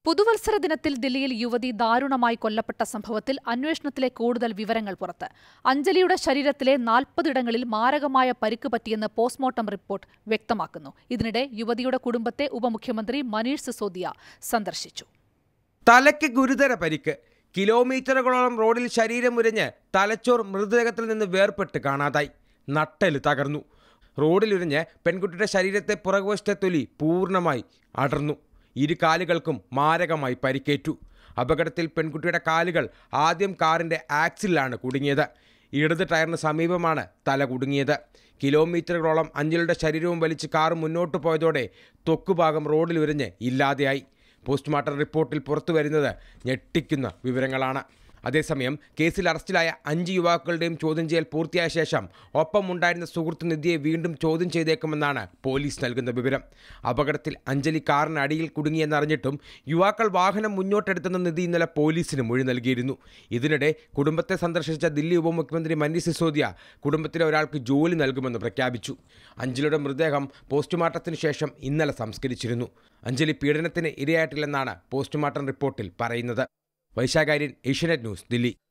പുതുവത്സര ദിനത്തിൽ ദില്ലിയിൽ യുവതി ദാരുണമായി കൊല്ലപ്പെട്ട സംഭവത്തിൽ അന്വേഷണത്തിലെ കൂടുതൽ വിവരങ്ങൾ പുറത്ത് അഞ്ജലിയുടെ ശരീരത്തിലെ നാൽപ്പതിടങ്ങളിൽ മാരകമായ പരിക്ക് പറ്റിയെന്ന് പോസ്റ്റ്മോർട്ടം റിപ്പോർട്ട് വ്യക്തമാക്കുന്നു ഇതിനിടെ യുവതിയുടെ കുടുംബത്തെ ഉപമുഖ്യമന്ത്രി മനീഷ് സിസോദിയ സന്ദർശിച്ചു തലയ്ക്ക് ഗുരുതര പരിക്ക് കിലോമീറ്ററുകളോളം റോഡിൽ ശരീരമുരഞ്ഞ് തലച്ചോർ മൃതദേഹത്തിൽ നിന്ന് വേർപെട്ട് കാണാതായി നട്ടല് തകർന്നു റോഡിലുരഞ്ഞ് പെൺകുട്ടിയുടെ ശരീരത്തെ പുറകുവശത്തെ തൊലി പൂർണ്ണമായി അടർന്നു ഇരു കാലുകൾക്കും മാരകമായി പരിക്കേറ്റു അപകടത്തിൽ പെൺകുട്ടിയുടെ കാലുകൾ ആദ്യം കാറിൻ്റെ ആക്സിലാണ് കുടുങ്ങിയത് ഇടത് ടയറിന് സമീപമാണ് തല കുടുങ്ങിയത് കിലോമീറ്ററുകളോളം അഞ്ജലിയുടെ ശരീരവും വലിച്ച് കാർ മുന്നോട്ട് പോയതോടെ തൊക്കുഭാഗം റോഡിൽ ഉരഞ്ഞ് ഇല്ലാതെയായി പോസ്റ്റ്മോർട്ടം റിപ്പോർട്ടിൽ പുറത്തു വരുന്നത് ഞെട്ടിക്കുന്ന വിവരങ്ങളാണ് അതേസമയം കേസിൽ അറസ്റ്റിലായ അഞ്ച് യുവാക്കളുടെയും ചോദ്യം ചെയ്യൽ പൂർത്തിയായ ശേഷം ഒപ്പമുണ്ടായിരുന്ന സുഹൃത്ത് നിധിയെ വീണ്ടും ചോദ്യം ചെയ്തേക്കുമെന്നാണ് പോലീസ് നൽകുന്ന വിവരം അപകടത്തിൽ അഞ്ജലി കാറിന് അടിയിൽ കുടുങ്ങിയെന്നറിഞ്ഞിട്ടും യുവാക്കൾ വാഹനം മുന്നോട്ടെടുത്തെന്ന നിധി ഇന്നലെ പോലീസിന് മൊഴി നൽകിയിരുന്നു ഇതിനിടെ കുടുംബത്തെ സന്ദർശിച്ച ദില്ലി ഉപമുഖ്യമന്ത്രി മനീഷ് സിസോദിയ കുടുംബത്തിലെ ഒരാൾക്ക് ജോലി നൽകുമെന്ന് പ്രഖ്യാപിച്ചു അഞ്ജലിയുടെ മൃതദേഹം പോസ്റ്റ്മോർട്ടത്തിന് ശേഷം ഇന്നലെ സംസ്കരിച്ചിരുന്നു അഞ്ജലി പീഡനത്തിന് ഇരയായിട്ടില്ലെന്നാണ് പോസ്റ്റ്മോർട്ടം റിപ്പോർട്ടിൽ പറയുന്നത് വൈശാഖാര്യൻ ഏഷ്യനെറ്റ് ന്യൂസ് ദില്ലി